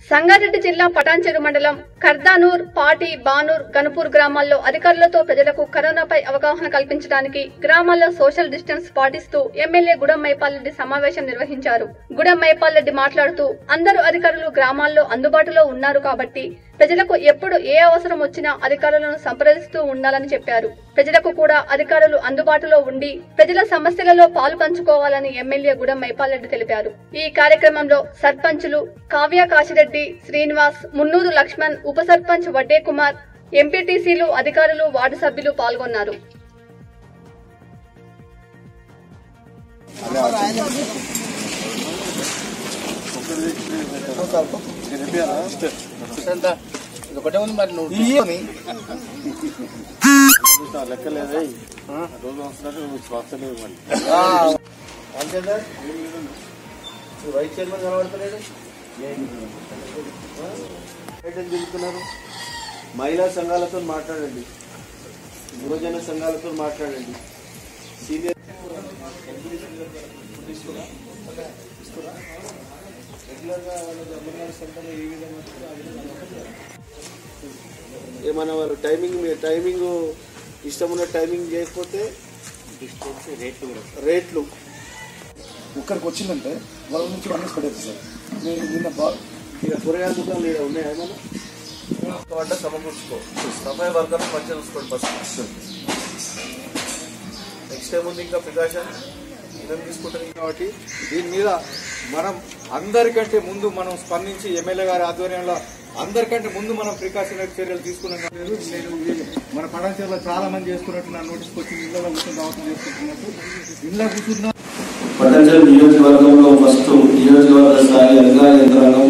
సంగారెడ్డి జిల్లా పటాన్చెరు మండలం కర్దానూర్ పాటి బానూర్ గణపూర్ గ్రామాల్లో అధికారులతో ప్రజలకు కరోనాపై అవగాహన కల్పించడానికి గ్రామాల్లో సోషల్ డిస్టెన్స్ పాటిస్తూ ఎమ్మెల్యే గుడం మైపాల్రెడ్డి సమావేశం నిర్వహించారు గుడం మైపాల్రెడ్డి మాట్లాడుతూ అందరూ అధికారులు గ్రామాల్లో అందుబాటులో ఉన్నారు కాబట్టి ప్రజలకు ఎప్పుడు ఏ అవసరం వచ్చినా అధికారులను సంప్రదిస్తూ ఉండాలని చెప్పారు ప్రజలకు కూడా అధికారులు అందుబాటులో ఉండి ప్రజల సమస్యలలో పాలు పంచుకోవాలని ఎమ్మెల్యే గుడం మైపాల్రెడ్డి తెలిపారు ఈ కార్యక్రమంలో సర్పంచులు కావ్య కాశిరెడ్డి శ్రీనివాస్ మున్నూరు లక్ష్మణ్ ఉప సర్పంచ్ వడ్డే కుమార్ ఎంపీటీసీలు అధికారులు వార్డు సభ్యులు పాల్గొన్నారు ఒకటే ఉంది మరి నువ్వు ఇయ్యని లెక్కలేదే రోజు వస్తున్నట్టు స్వాస్థలేదు మరి అంతేదా వైస్ చైర్మన్ కనబడతలేడు ఏంటని తిరుగుతున్నారు మహిళా సంఘాలతో మాట్లాడండి యువజన సంఘాలతో మాట్లాడండి సీనియర్ రెగ్యులర్గా వాళ్ళకి అంబులెన్స్ సెంటర్లో ఏ విధంగా ఉంటుందో ఆ విధంగా ఏమన్నా వాళ్ళు టైమింగ్ మీ టైమింగ్ ఇష్టం ఉన్న టైమింగ్ చేయకపోతే రేట్లు కూడా రేట్లు ఒక్కరికి వచ్చిందంటే వాళ్ళ నుంచి అన్నీ స్ప్రెడ్ అవుతుంది సార్ నేను నిన్న బా ఇక కూరగాయల దుకాణాలు ఇక్కడ ఉన్నాయా ఏమన్నా వంట సమకూర్చుకో సమయ వర్గాన్ని మంచిగా చూసుకోండి ఫస్ట్ నెక్స్ట్ టైం ఉంది ఇంకా ప్రికాషన్ ఇదని తీసుకుంటారు కాబట్టి దీని మీద మనం అందరికంటే ముందు మనం స్పందించి ఎమ్మెల్యే గారి ఆధ్వర్యంలో అందరికంటే ముందు మనం ప్రికాషనరీ చర్యలు తీసుకున్నాం లేదు నేను ఇది మన పడాచర్లో చాలా మంది చేసుకున్నట్టు నా నోటీస్కి వచ్చి ఇళ్ళలో కూర్చొని దవాఖాన చేసుకుంటున్నట్టు ఇళ్ళ కూర్చున్న పట్టణం నియోజకవర్గంలో ఫస్ట్ నియోజకవర్గ స్థాయి అధికార యంత్రాంగం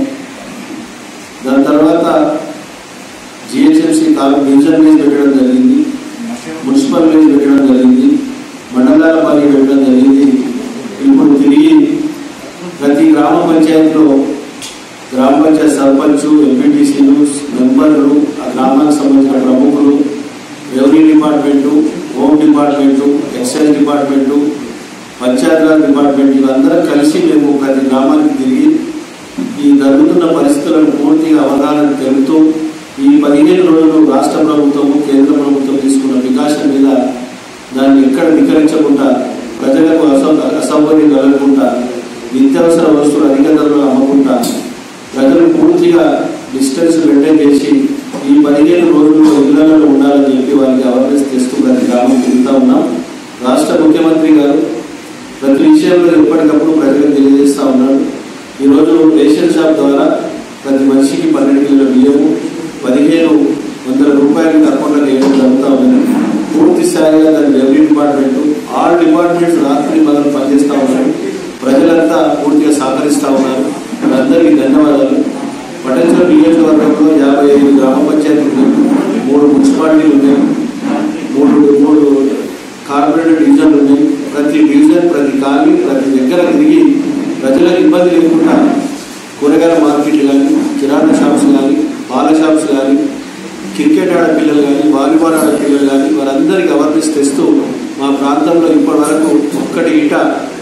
దాని తర్వాత జిహెచ్ఎంసీ కాలం డివిజన్ మీద పెట్టడం జరిగింది మున్సిపల్ మీద పెట్టడం జరిగింది మండలాల పని పెట్టడం జరిగింది ఇప్పుడు తిరిగి ప్రతి గ్రామ పంచాయతీలో గ్రామ పంచాయతీ సర్పంచ్ ఎంపీటీసీలు మెంబర్లు ఆ గ్రామానికి సంబంధించిన ప్రముఖులు revenue department home department excise department Panchayati Raj department ఇవందరం కలిసి మేము ప్రతి గ్రామానికి తిరిగి ఈ జరుగుతున్న పరిస్థితులను పూర్తిగా అవగాహన తెలుపుతూ ఈ పదిహేను రోజులు రాష్ట్ర ప్రభుత్వము కేంద్ర ప్రభుత్వం తీసుకున్న వికాసం మీద దాన్ని ఎక్కడ వికరించకుండా ప్రజలకు అసౌ అసౌకర్యం కలగకుండా నిత్యావసర వస్తువులు అధిక ధరలు అమ్మకుండా ప్రజలు పూర్తిగా డిస్టెన్స్ మెయింటైన్ చేసి ఈ పదిహేను రోజులు ఇళ్లలో ఉండాలని చెప్పి వారికి అవేర్నెస్ తెస్తూ ప్రతి గ్రామం తిరుగుతూ ఉన్నాం రాష్ట్ర ముఖ్యమంత్రి గారు ప్రతి విషయంలో ఎప్పటికప్పుడు ప్రజలకు తెలియజేస్తా ఉన్నాడు ఈరోజు రేషన్ షాప్ ద్వారా ప్రతి మనిషికి పన్నెండు కిలోల బియ్యము పదిహేను వందల రూపాయలకి అకౌంట్లో వేయడం జరుగుతూ ఉంది పూర్తి స్థాయిగా దాని రెవెన్యూ డిపార్ట్మెంట్ ఆల్ డిపార్ట్మెంట్స్ రాత్రి మొదలు పనిచేస్తూ ఉన్నారు ప్రజలంతా పూర్తిగా సహకరిస్తూ ఉన్నారు అందరికీ ధన్యవాదాలు పట్టణ నియోజకవర్గంలో యాభై ఐదు గ్రామ పంచాయతీలు ఉన్నాయి మూడు మున్సిపాలిటీలు ఉన్నాయి మూడు మూడు కార్పొరేటర్ డివిజన్లు ఉన్నాయి ప్రతి డివిజన్ ప్రతి కాలనీ ప్రతి దగ్గర తిరిగి ప్రజలకు ఇబ్బంది లేకుండా కూరగాయల మార్కెట్లు కానీ కిరాణా షాప్స్ కానీ పాల షాప్స్ కానీ క్రికెట్ ఆడే పిల్లలు కానీ వాలీబాల్ ఆడే పిల్లలు కానీ వారందరికీ అవేర్నెస్ తెస్తూ మా ప్రాంతంలో ఇప్పటి వరకు ఒక్కటి ఇట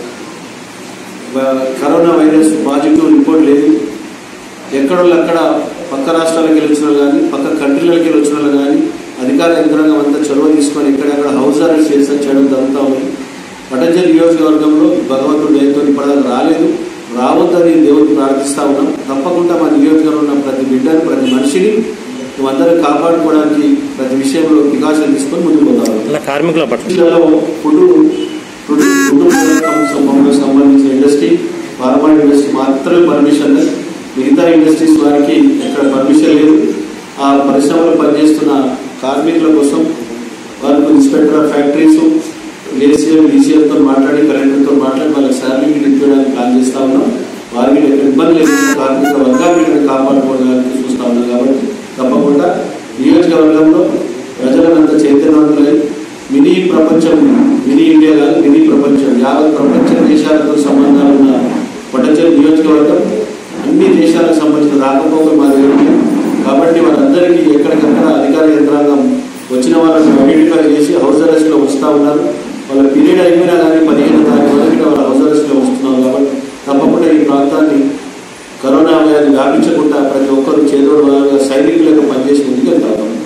వ- కరోనా వైరస్ పాజిటివ్ రిపోర్ట్ లేదు ఎక్కడోళ్ళు అక్కడ పక్క రాష్ట్రాలకు వెళ్ళి వచ్చిన వాళ్ళు కానీ పక్క కంట్రీలకు వెళ్ళి వచ్చిన వాళ్ళు కానీ అధికార యంత్రాంగం అంతా చొరవ తీసుకొని ఎక్కడెక్కడ హౌస్ అరెస్ట్ చేసి చేయడం జరుగుతూ ఉంది పటంజలి నియోజకవర్గంలో భగవంతుడు దయతో ఇప్పటిదాకా రాలేదు రావద్దని దేవుడిని ప్రార్థిస్తా ఉన్నాం తప్పకుండా మా నియోజకవర్గంలో ఉన్న ప్రతి బిడ్డను ప్రతి మనిషిని మేమందరం కాపాడుకోవడానికి ప్రతి విషయంలో వికాసం తీసుకొని ముందుకు పోతాం కార్మికుల పట్ల జిల్లాలో ఫుడ్ ఫుడ్ ఫుడ్ సంబంధం సంబంధించిన ఇండస్ట్రీ ఫార్మా ఇండస్ట్రీ మాత్రమే పర్మిషన్ ఉంది. మిగతా ఇండస్ట్రీస్ వారికి ఎక్కడ పర్మిషన్ లేదు ఆ పరిశ్రమలో పనిచేస్తున్న కార్మికుల కోసం వారికి ఇన్స్పెక్టర్ ఆఫ్ ఫ్యాక్టరీస్ ఏసీఎం డీసీఎంతో మాట్లాడి కలెక్టర్తో మాట్లాడి వాళ్ళకి శాలరీ ఇప్పించడానికి ప్లాన్ చేస్తా ఉన్నాం వారికి ఎక్కడ ఇబ్బంది లేకుండా కార్మిక వర్గాన్ని ఇక్కడ కాపాడుకోవడానికి చూస్తా ఉన్నాం కాబట్టి తప్పకుండా నియోజకవర్గంలో ప్రజలంతా చైతన్యవంతులై మినీ ప్రపంచం మినీ ఇండియా కాదు మినీ ప్రపంచం యావత్ ప్రపంచ దేశాలతో సంబంధాలు ఉన్న పట్టచల్ నియోజకవర్గం అన్ని దేశాలకు సంబంధించిన రాకపోకలు మా దగ్గర ఉన్నాయి కాబట్టి వారందరికీ ఎక్కడికక్కడ అధికార యంత్రాంగం వచ్చిన వాళ్ళని ఐడెంటిఫై చేసి హౌస్ అరెస్ట్లో వస్తూ ఉన్నారు వాళ్ళ పీరియడ్ అయిపోయినా కానీ పదిహేను తారీఖు వరకు వాళ్ళ హౌస్ అరెస్ట్లో వస్తున్నారు కాబట్టి తప్పకుండా ఈ ప్రాంతాన్ని కరోనా వ్యాధి వ్యాపించకుండా ప్రతి ఒక్కరు చేదోడు వారుగా సైనికులకు పనిచేసి ముందుకెళ్తాం